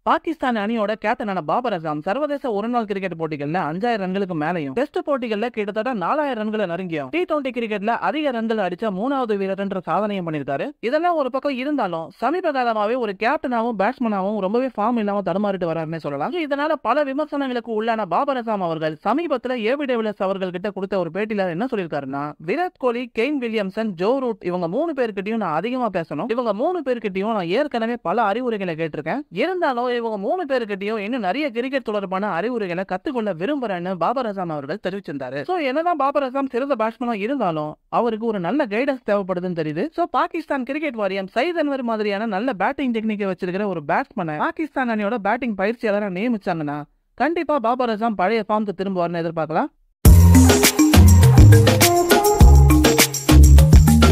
பாகிஸ்தான் அணியோட கேப்டனான பாபர் அசாம் சர்வதேச ஒருநாள் கிரிக்கெட் போட்டிகள்ல அஞ்சாயிரம் ரன்களுக்கு மேலையும் டெஸ்ட் போட்டிகள்ல கிட்டத்தட்ட நாலாயிரம் ரன்களை நெருங்கியும் டி டுவெண்டி கிரிக்கெட்ல அதிக ரன்கள் அடிச்ச மூணாவது வீரர்ன்ற சாதனையும் பண்ணிருக்காரு இதெல்லாம் ஒரு பக்கம் இருந்தாலும் சமீப காலமாவே ஒரு கேப்டனாவும் பேட்ஸ்மேனாவும் ரொம்பவே ஃபார்ம் இல்லாம தடுமாறிட்டு வராருன்னு சொல்லலாம் இதனால பல விமர்சனங்களுக்கு உள்ளான பாபர் அசாம் அவர்கள் சமீபத்துல ஏபி டெவிலஸ் அவர்கள் கிட்ட கொடுத்த ஒரு பேட்டியில என்ன சொல்லியிருக்காருன்னா Virat Kohli Kane Williamson Joe Root இவங்க மூணு பேர்கிட்டயும் நான் அதிகமா பேசணும் இவங்க மூணு பேர்கிட்டயும் நான் ஏற்கனவே பல அறிவுரைகளை கேட்டிருக்கேன் இருந்தாலும் இவங்க மூணு பேர்கிட்டயும் இன்னும் நிறைய கிரிக்கெட் தொடர்பான அறிவுரைகளை கத்துக்கொள்ள விரும்புறேன்னு பாபர் அசாம் அவர்கள் தெரிவிச்சிருந்தாரு சோ என்னதான் பாபர் அசாம் சிறந்த பேட்ஸ்மேனா இருந்தாலும் அவருக்கு ஒரு நல்ல கைடன்ஸ் தேவைப்படுதுன்னு தெரியுது சோ பாகிஸ்தான் கிரிக்கெட் வாரியம் சைத் அன்வர் மாதிரியான நல்ல பேட்டிங் டெக்னிக்கை வச்சிருக்கிற ஒரு பேட்ஸ்மேனை பாகிஸ்தான் அணியோட பேட்டிங் பயிற்சியாளரை நியமிச்சாங்கன்னா கண்டிப்பா பாபர் அசாம் பழைய ஃபார்முக்கு திரும்புவார்னு எதிர்பார்க்கலாம்